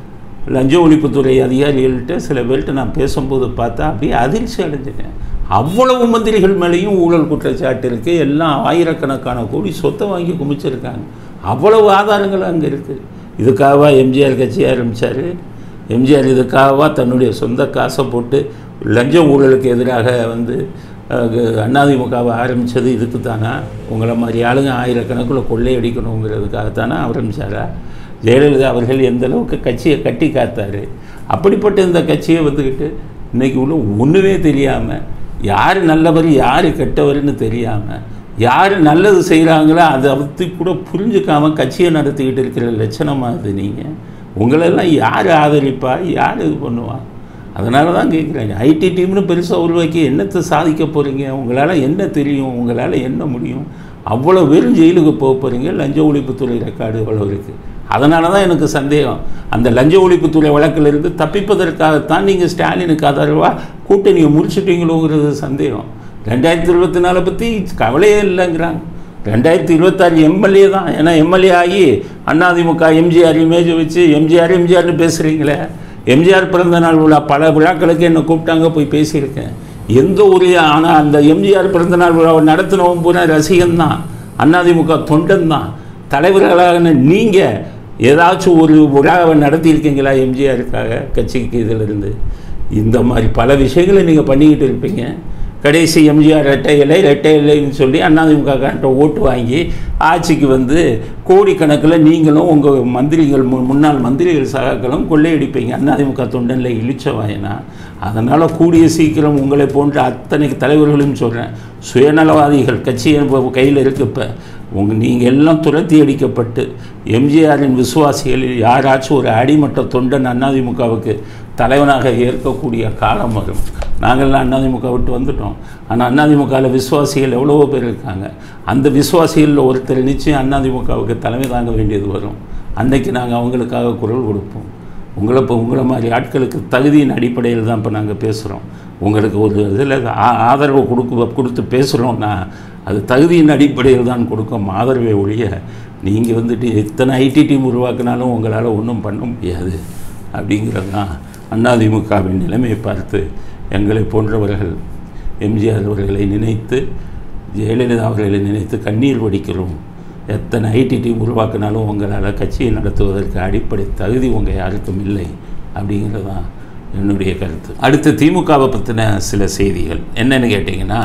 லஞ்ச ஒழிப்புத்துறை அதிகாரிகள்கிட்ட சில பேர்கிட்ட நான் பேசும்போது பார்த்தா அப்படியே அதிர்ச்சி அடைஞ்சிட்டேன் அவ்வளவு மந்திரிகள் மேலேயும் ஊழல் குற்றச்சாட்டு இருக்குது எல்லாம் ஆயிரக்கணக்கான கோடி சொத்தை வாங்கி குமிச்சிருக்காங்க அவ்வளவு ஆதாரங்கள் அங்கே இருக்குது இதுக்காகவா எம்ஜிஆர் கட்சி ஆரம்பித்தார் எம்ஜிஆர் இதுக்காகவா தன்னுடைய சொந்த காசை போட்டு லஞ்ச ஊழலுக்கு எதிராக வந்து அதிமுகவை ஆரம்பித்தது இதுக்கு தானா உங்களை மாதிரி ஆளுங்க ஆயிரக்கணக்கில் கொள்ளையடிக்கணுங்கிறதுக்காகத்தானே ஆரம்பித்தாரா ஜெயலலிதா அவர்கள் எந்த அளவுக்கு கட்சியை கட்டி காத்தாரு அப்படிப்பட்ட இந்த கட்சியை வந்துக்கிட்டு இன்னைக்கு உள்ள ஒன்றுமே தெரியாமல் யார் நல்லவர் யார் கெட்டவர்னு தெரியாமல் யார் நல்லது செய்கிறாங்களோ அதை பற்றி கூட புரிஞ்சுக்காம கட்சியை நடத்திக்கிட்டு இருக்கிற லட்சணமாக அது நீங்கள் உங்களெல்லாம் யார் ஆதரிப்பா யார் இது பண்ணுவா அதனால தான் கேட்குறேன் ஐடி டீம்னு பெருசாக உருவாக்கி என்னத்தை சாதிக்க போகிறீங்க உங்களால் என்ன தெரியும் உங்களால் என்ன முடியும் அவ்வளோ பேரும் ஜெயிலுக்கு போக போகிறீங்க லஞ்ச ஒழிப்புத்துறை ரெக்கார்டு இவ்வளோ இருக்குது அதனால தான் எனக்கு சந்தேகம் அந்த லஞ்ச ஒழிப்புத்துறை வழக்கிலிருந்து தப்பிப்பதற்காகத்தான் நீங்கள் ஸ்டாலினுக்கு ஆதரவாக கூட்டணியை முடிச்சிட்டீங்களோங்கிறது சந்தேகம் ரெண்டாயிரத்தி இருபத்தி நாலை பற்றி கவலையே இல்லைங்கிறாங்க ரெண்டாயிரத்தி இருபத்தாறு எம்எல்ஏ தான் ஏன்னா எம்எல்ஏ ஆகி அதிமுக எம்ஜிஆர் இமேஜ் வச்சு எம்ஜிஆர் எம்ஜிஆர்னு பேசுகிறீங்களே எம்ஜிஆர் பிறந்த நாள் விழா பல விழாக்களுக்கு என்னை கூப்பிட்டாங்க போய் பேசியிருக்கேன் எந்த ஊரே ஆனால் அந்த எம்ஜிஆர் பிறந்த நாள் விழாவை நடத்தினவன் பூரா ரசிகன் தான் அதிமுக தொண்டன் தான் தலைவர்களாக நீங்கள் ஏதாச்சும் ஒரு விழாவை நடத்தியிருக்கீங்களா எம்ஜிஆருக்காக கட்சிக்கு இதிலிருந்து இந்த மாதிரி பல விஷயங்களை நீங்கள் பண்ணிக்கிட்டு இருப்பீங்க கடைசி எம்ஜிஆர் ரெட்டை இலை ரெட்டை இலைன்னு சொல்லி அதிமுக காண்ட ஓட்டு வாங்கி ஆட்சிக்கு வந்து கோடிக்கணக்கில் நீங்களும் உங்கள் மந்திரிகள் மு- முன்னாள் மந்திரிகள் சகாக்களும் கொள்ளையடிப்பீங்க அதிமுக தொண்டனில் இழிச்ச வாயினா அதனால் கூடிய சீக்கிரம் உங்களை போன்ற அத்தனை தலைவர்களையும் சொல்கிறேன் சுயநலவாதிகள் கட்சி கையில் இருக்கு இப்போ உங்க நீங்கள் எல்லாம் துரத்தி அடிக்கப்பட்டு எம்ஜிஆரின் விசுவாசிகளில் யாராச்சும் ஒரு அடிமட்ட தொண்டன் அதிமுகவுக்கு தலைவனாக ஏற்கக்கூடிய காலம் வரும் நாங்கள்லாம் அதிமுக விட்டு வந்துட்டோம் ஆனால் அதிமுகவில் விசுவாசிகள் எவ்வளவோ பேர் இருக்காங்க அந்த விசுவாசிகளில் ஒருத்தர் நிச்சயம் அதிமுகவுக்கு தலைமை தாங்க வேண்டியது வரும் அன்னைக்கு நாங்கள் அவங்களுக்காக குரல் கொடுப்போம் உங்களை இப்போ உங்களை மாதிரி ஆட்களுக்கு தகுதியின் அடிப்படையில் தான் இப்போ நாங்கள் பேசுகிறோம் உங்களுக்கு ஒரு இதில் ஆ- ஆதரவு கொடுக்க கொடுத்து பேசுகிறோம்னா அது தகுதியின் அடிப்படையில் தான் கொடுக்கும் ஆதரவை ஒழிய நீங்கள் வந்துட்டு எத்தனை ஐடி டீம் உருவாக்கினாலும் உங்களால் ஒன்றும் பண்ண முடியாது அப்படிங்கிறது தான் அதிமுகவின் நிலைமையை பார்த்து எங்களை போன்றவர்கள் எம்ஜிஆர் அவர்களை நினைத்து ஜெயலலிதா அவர்களை நினைத்து கண்ணீர் வடிக்கிறோம் எத்தனை ஐடி டீம் உருவாக்கினாலும் உங்களால் கட்சியை நடத்துவதற்கு அடிப்படை தகுதி உங்கள் யாருக்கும் இல்லை அப்படிங்கிறது தான் என்னுடைய கருத்து அடுத்து திமுகவை பற்றின சில செய்திகள் என்னென்னு கேட்டிங்கன்னா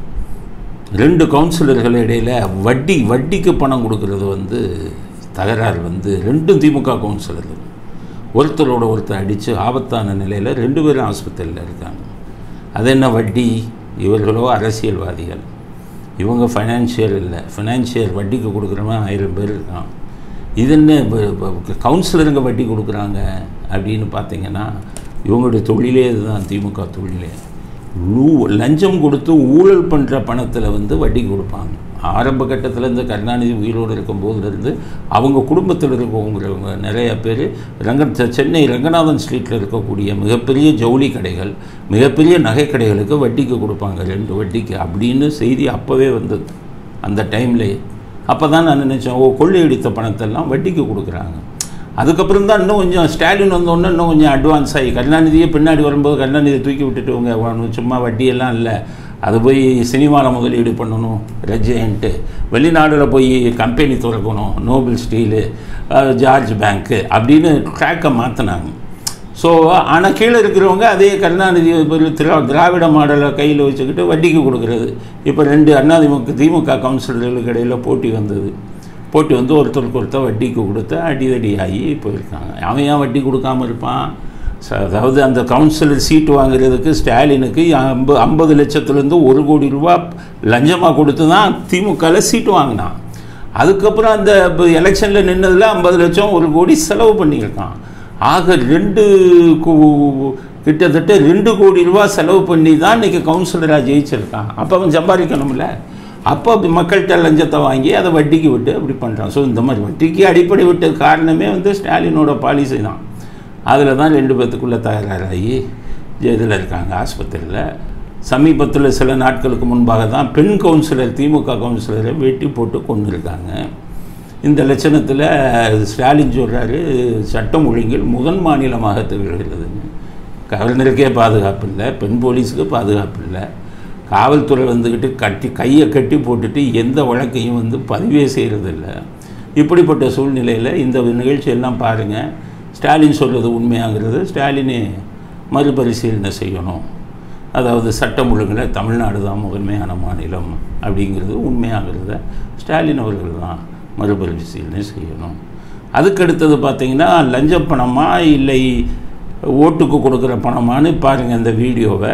ரெண்டு கவுன்சிலர்கள் இடையில் வட்டி வட்டிக்கு பணம் கொடுக்கறது வந்து தகராறு வந்து ரெண்டும் திமுக கவுன்சிலர்கள் ஒருத்தரோட ஒருத்தர் அடித்து ஆபத்தான நிலையில் ரெண்டு பேரும் ஆஸ்பத்திரியில் இருக்காங்க அது என்ன வட்டி இவர்களோ அரசியல்வாதிகள் இவங்க ஃபைனான்சியல் இல்லை ஃபைனான்சியல் வட்டிக்கு கொடுக்குறவன் ஆயிரம் பேர் இருக்கான் இது என்ன கவுன்சிலருங்க வட்டி கொடுக்குறாங்க அப்படின்னு பார்த்தீங்கன்னா இவங்களுடைய தொழிலே இதுதான் திமுக தொழிலே லூ லஞ்சம் கொடுத்து ஊழல் பண்ணுற பணத்தில் வந்து வட்டி கொடுப்பாங்க ஆரம்ப கட்டத்தில் இருந்து கருணாநிதி உயிரோடு இருக்கும் போதிலிருந்து அவங்க குடும்பத்தில் இருக்கவங்கிறவங்க நிறைய பேர் ரங்க செ- சென்னை ரங்கநாதன் ஸ்ட்ரீட்டில் இருக்கக்கூடிய மிகப்பெரிய ஜவுளி கடைகள் மிகப்பெரிய நகை கடைகளுக்கு வட்டிக்கு கொடுப்பாங்க ரெண்டு வட்டிக்கு அப்படின்னு செய்தி அப்போவே வந்தது அந்த டைம்லேயே அப்போ தான் நான் நினச்சேன் ஓ கொள்ளையடித்த பணத்தெல்லாம் வட்டிக்கு கொடுக்குறாங்க அதுக்கப்புறம் தான் இன்னும் கொஞ்சம் ஸ்டாலின் வந்தோடனே இன்னும் கொஞ்சம் அட்வான்ஸ் ஆகி கருணாநிதியே பின்னாடி வரும்போது கருணாநிதியை தூக்கி விட்டுட்டு உங்க அவனு சும்மா வட்டியெல்லாம் இல்லை அது போய் சினிமாவில் முதலீடு பண்ணணும் ரெஜென்ட்டு வெளிநாடில் போய் கம்பெனி திறக்கணும் நோபல் ஸ்டீலு அஹ், ஜார்ஜ் பேங்க்கு அப்படின்னு ட்ராக்கை மாற்றினாங்க ஸோ ஆனால் கீழே இருக்கிறவங்க அதே கருணாநிதி ஒரு திரா திராவிட மாடலை கையில் வச்சுக்கிட்டு வட்டிக்கு கொடுக்குறது இப்போ ரெண்டு அதிமுக திமுக கவுன்சிலர்களுக்கு இடையில் போட்டி வந்தது போட்டி வந்து ஒருத்தருக்கு ஒருத்தர் வட்டிக்கு கொடுத்து அடிதடி ஆகி போயிருக்காங்க அவன் ஏன் வட்டி கொடுக்காம இருப்பான் ச- அதாவது அந்த கவுன்சிலர் சீட்டு வாங்குறதுக்கு ஸ்டாலினுக்கு ஐம்பது ஐம்பது லட்சத்துலேருந்து ஒரு கோடி ரூபா லஞ்சமாக கொடுத்து தான் திமுகவில் சீட்டு வாங்கினான் அதுக்கப்புறம் அந்த எலெக்ஷனில் நின்னதில் ஐம்பது லட்சம் ஒரு கோடி செலவு பண்ணியிருக்கான் ஆக ரெண்டு கு- கிட்டத்தட்ட ரெண்டு கோடி ரூபா செலவு பண்ணி தான் இன்றைக்கி கவுன்சிலராக ஜெயிச்சிருக்கான் அப்போ அவன் சம்பாதிக்கணும்ல அப்போ அப்படி மக்கள்கிட்ட லஞ்சத்தை வாங்கி அதை வட்டிக்கு விட்டு அப்படி பண்ணுறான் ஸோ இந்த மாதிரி வட்டிக்கு அடிப்படை விட்ட காரணமே வந்து ஸ்டாலினோட பாலிசி தான் அதில் தான் ரெண்டு பேத்துக்குள்ளே தகராறாகி இதில் இருக்காங்க ஆஸ்பத்திரியில் சமீபத்தில் சில நாட்களுக்கு முன்பாக தான் பெண் கவுன்சிலர் திமுக கவுன்சிலரை வெட்டி போட்டு கொண்டு இருக்காங்க இந்த லட்சணத்தில் ஸ்டாலின் சொல்கிறாரு சட்டம் ஒழுங்கில் முதன் மாநிலமாக திகழ்கிறதுன்னு கவர்னருக்கே பாதுகாப்பு இல்லை பெண் போலீஸுக்கு பாதுகாப்பு இல்லை காவல்துறை வந்துக்கிட்டு கட்டி கையை கட்டி போட்டுட்டு எந்த வழக்கையும் வந்து பதிவே செய்கிறதில்ல இப்படிப்பட்ட சூழ்நிலையில் இந்த நிகழ்ச்சியெல்லாம் பாருங்கள் ஸ்டாலின் சொல்கிறது உண்மையாங்கிறது ஸ்டாலினே மறுபரிசீலனை செய்யணும் அதாவது சட்டம் ஒழுங்கில் தமிழ்நாடு தான் முதன்மையான மாநிலம் அப்படிங்கிறது உண்மையாகிறத ஸ்டாலின் அவர்கள் தான் மறுபரிசீலனை செய்யணும் அதுக்கடுத்தது பார்த்தீங்கன்னா லஞ்ச பணமா இல்லை ஓட்டுக்கு கொடுக்குற பணமான்னு பாருங்கள் இந்த வீடியோவை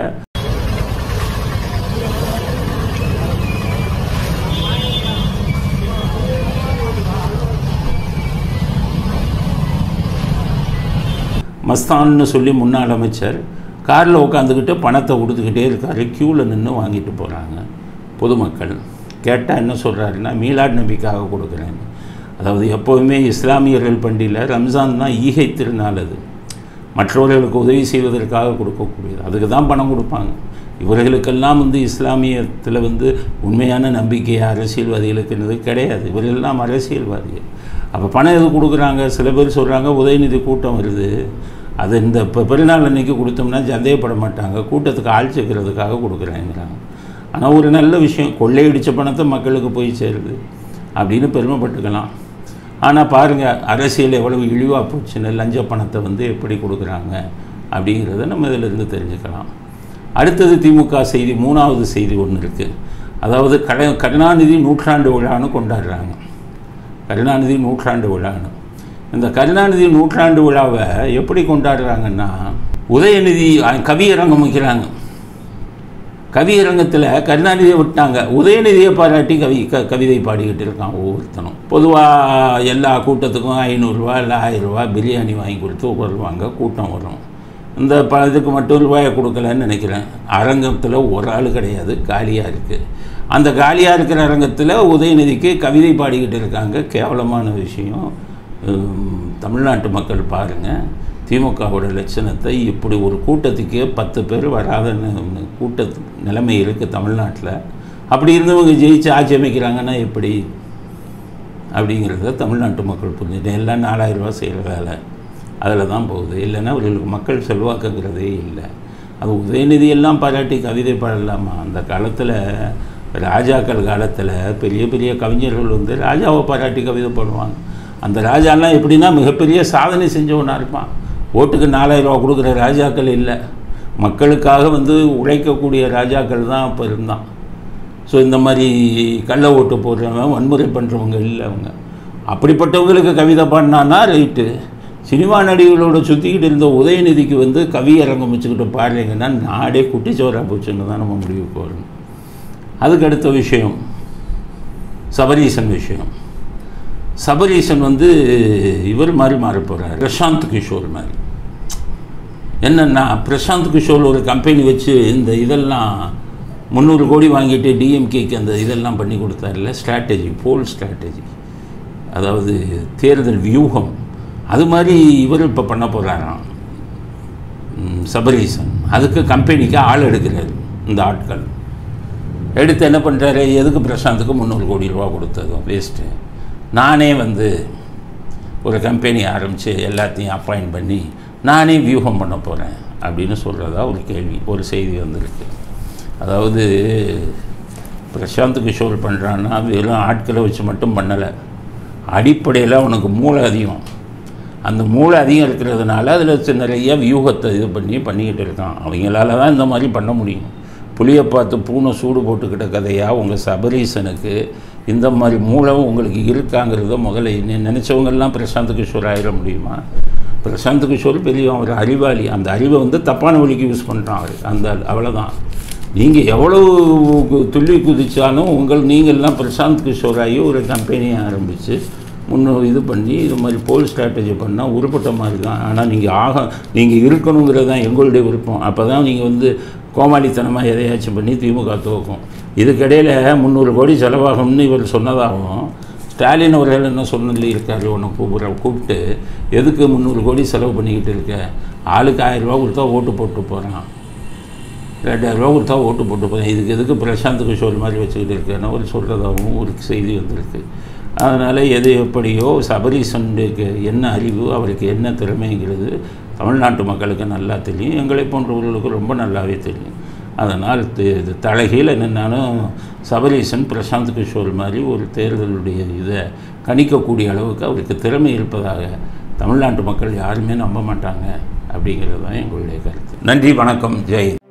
மஸ்தான்னு சொல்லி முன்னாள் அமைச்சர் காரில் உட்காந்துக்கிட்டு பணத்தை கொடுத்துக்கிட்டே இருக்காரு க்யூவில் நின்று வாங்கிட்டு போகிறாங்க பொதுமக்கள் கேட்டால் என்ன சொல்கிறாருன்னா மீலாட் நபிக்காக கொடுக்குறேன் அதாவது எப்போவுமே இஸ்லாமியர்கள் பண்டிகையில் ரம்ஜான் தான் ஈகை திருநாள் அது மற்றவர்களுக்கு உதவி செய்வதற்காக கொடுக்கக்கூடியது அதுக்கு தான் பணம் கொடுப்பாங்க இவர்களுக்கெல்லாம் வந்து இஸ்லாமியத்தில் வந்து உண்மையான நம்பிக்கை அரசியல்வாதிகளுக்குன்றது கிடையாது இவர்களெல்லாம் அரசியல்வாதிகள் அப்போ பணம் எது கொடுக்குறாங்க சில பேர் சொல்கிறாங்க உதயநிதி கூட்டம் வருது அது இந்த இப்போ பெருநாள் அன்னைக்கு கொடுத்தோம்னா சந்தேகப்பட மாட்டாங்க கூட்டத்துக்கு ஆள் சேர்க்கறதுக்காக கொடுக்குறேங்கிறாங்க ஆனால் ஒரு நல்ல விஷயம் கொள்ளையடித்த பணத்தை மக்களுக்கு போய் சேருது அப்படின்னு பெருமைப்பட்டுக்கலாம் ஆனால் பாருங்கள் அரசியல் எவ்வளவு இழிவாக போச்சுன்னு லஞ்ச பணத்தை வந்து எப்படி கொடுக்குறாங்க அப்படிங்கிறத நம்ம இதிலிருந்து தெரிஞ்சுக்கலாம் அடுத்தது திமுக செய்தி மூணாவது செய்தி ஒன்று இருக்குது அதாவது கட கருணாநிதி நூற்றாண்டு விழான்னு கொண்டாடுறாங்க கருணாநிதி நூற்றாண்டு விழான்னு இந்த கருணாநிதி நூற்றாண்டு விழாவை எப்படி கொண்டாடுறாங்கன்னா உதயநிதி அஹ், கவியரங்கம் வைக்கிறாங்க கவியரங்கத்தில் கருணாநிதியை விட்டாங்க உதயநிதியை பாராட்டி கவி க கவிதை பாடிக்கிட்டு இருக்கான் ஒவ்வொருத்தனும் பொதுவாக எல்லா கூட்டத்துக்கும் ஐநூறுரூவா இல்லை ஆயிரரூவா பிரியாணி வாங்கி கொடுத்து வருவாங்க கூட்டம் வரும் இந்த ப இதுக்கு மட்டும் ரூபாயை கொடுக்கலன்னு நினைக்கிறேன் அரங்கத்தில் ஒரு ஆள் கிடையாது காலியாக இருக்குது அந்த காலியாக இருக்கிற அரங்கத்தில் உதயநிதிக்கு கவிதை பாடிக்கிட்டு இருக்காங்க கேவலமான விஷயம் உம், தமிழ்நாட்டு மக்கள் பாருங்கள் திமுகவோட லட்சணத்தை இப்படி ஒரு கூட்டத்துக்கே பத்து பேர் வராத ந- கூட்ட நிலைமை இருக்குது தமிழ்நாட்டில் அப்படி இருந்தவங்க ஜெயிச்சு ஆட்சி அமைக்கிறாங்கன்னா எப்படி அப்படிங்கிறத தமிழ்நாட்டு மக்கள் புரிஞ்சுட்டு எல்லாம் நாலாயிரம் ரூபாய் செய்கிற வேலை அதில் தான் போகுது இல்லைன்னா அவர்களுக்கு மக்கள் செல்வாக்குங்கிறதே இல்லை அது உதயநிதி எல்லாம் பாராட்டி கவிதை பாடலாமா அந்த காலத்தில் ராஜாக்கள் காலத்தில் பெரிய பெரிய கவிஞர்கள் வந்து ராஜாவை பாராட்டி கவிதை பாடுவாங்க அந்த ராஜாலாம் எப்படின்னா மிகப்பெரிய சாதனை செஞ்சவனாக இருப்பான் ஓட்டுக்கு நாலாயிரம் ரூபா கொடுக்குற ராஜாக்கள் இல்லை மக்களுக்காக வந்து உழைக்கக்கூடிய ராஜாக்கள் தான் அப்போ இருந்தான் ஸோ இந்த மாதிரி கள்ள ஓட்டு போடுறவங்க வன்முறை பண்ணுறவங்க இல்லை அவங்க அப்படிப்பட்டவங்களுக்கு கவிதை பாடினான்னா ரைட்டு சினிமா நடிகர்களோட சுற்றிக்கிட்டு இருந்த உதயநிதிக்கு வந்து கவியரங்கம் வச்சுக்கிட்டு பாடுறீங்கன்னா நாடே குட்டிச்சோராக போச்சுன்னு தான் நம்ம முடிவுக்கு வரணும் அதுக்கு அடுத்த விஷயம் சபரீசன் விஷயம் சபரீசன் வந்து இவர் மாதிரி மாற போகிறார் பிரசாந்த் கிஷோர் மாதிரி என்னென்னா பிரசாந்த் கிஷோர் ஒரு கம்பெனி வச்சு இந்த இதெல்லாம் முந்நூறு கோடி வாங்கிட்டு டிஎம்கேக்கு அந்த இதெல்லாம் பண்ணி கொடுத்தாருல ஸ்ட்ராட்டஜி போல் ஸ்ட்ராட்டஜி அதாவது தேர்தல் வியூகம் அது மாதிரி இவர் இப்போ பண்ண போகிறாராம் சபரீசன் அதுக்கு கம்பெனிக்கு ஆள் எடுக்கிறாரு இந்த ஆட்கள் எடுத்து என்ன பண்ணுறாரு எதுக்கு பிரசாந்துக்கு முந்நூறு கோடி ரூபா கொடுத்ததும் வேஸ்ட்டு நானே வந்து ஒரு கம்பெனி ஆரம்பித்து எல்லாத்தையும் அப்பாயிண்ட் பண்ணி நானே வியூகம் பண்ண போகிறேன் அப்படின்னு சொல்கிறதா ஒரு கேள்வி ஒரு செய்தி வந்திருக்கு அதாவது பிரசாந்த் கிஷோர் பண்ணுறான்னா வெறும் ஆட்களை வச்சு மட்டும் பண்ணலை அடிப்படையில் அவனுக்கு மூளை அதிகம் அந்த மூளை அதிகம் இருக்கிறதுனால அதில் நிறைய வியூகத்தை இது பண்ணி பண்ணிக்கிட்டு இருக்கான் அவங்களால தான் இந்த மாதிரி பண்ண முடியும் புளியை பார்த்து பூனை சூடு போட்டுக்கிட்ட கதையாக உங்கள் சபரீசனுக்கு இந்த மாதிரி மூளை உங்களுக்கு இருக்காங்கிறத முதல்ல என்ன நினச்சவங்கெல்லாம் பிரசாந்த் கிஷோர் ஆயிட முடியுமா பிரசாந்த் கிஷோர் பெரிய ஒரு அறிவாளி அந்த அறிவை வந்து தப்பான வழிக்கு யூஸ் பண்ணுறான் அவர் அந்த அவ்வளோதான் நீங்கள் எவ்வளவு கு- துள்ளி குதிச்சாலும் உங்கள் நீங்கள்லாம் பிரசாந்த் கிஷோர் ஆகி ஒரு கம்பெனியை ஆரம்பித்து முன்னே இது பண்ணி இது மாதிரி போல் ஸ்ட்ராட்டஜி பண்ணால் உருப்பட்ட மாதிரி தான் ஆனால் நீங்கள் ஆக நீங்கள் இருக்கணுங்கிறது தான் எங்களுடைய விருப்பம் அப்போ தான் நீங்கள் வந்து கோமாளித்தனமாக எதையாச்சும் பண்ணி திமுக துவக்கும் இதுக்கிடையில் முந்நூறு கோடி செலவாகும்னு இவர் சொன்னதாகவும் ஸ்டாலின் அவர்கள் என்ன சொன்னதில் இருக்காரு உன்னை கூப்பிட்ற கூப்பிட்டு எதுக்கு முந்நூறு கோடி செலவு பண்ணிக்கிட்டு இருக்க ஆளுக்கு ஆயிரம் ரூபா கொடுத்தா ஓட்டு போட்டு போகிறான் ரெண்டாயிரம் ரூபா கொடுத்தா ஓட்டு போட்டு போகிறேன் இதுக்கு எதுக்கு பிரசாந்த் கிஷோர் மாதிரி வச்சுக்கிட்டு இருக்கேன்னு ஒரு சொல்கிறதாகவும் ஒரு செய்தி வந்திருக்கு அதனால் எது எப்படியோ சபரீசனுக்கு என்ன அறிவு அவருக்கு என்ன திறமைங்கிறது தமிழ்நாட்டு மக்களுக்கு நல்லா தெரியும் எங்களை போன்றவர்களுக்கு ரொம்ப நல்லாவே தெரியும் அதனால் தி- இது தலைகீழ என்னன்னாலும் சபரீசன் பிரசாந்த் கிஷோர் மாதிரி ஒரு தேர்தலுடைய இதை கணிக்கக்கூடிய அளவுக்கு அவருக்கு திறமை இருப்பதாக தமிழ்நாட்டு மக்கள் யாருமே நம்ப மாட்டாங்க அப்படிங்கிறது தான் எங்களுடைய கருத்து நன்றி வணக்கம் ஜெய்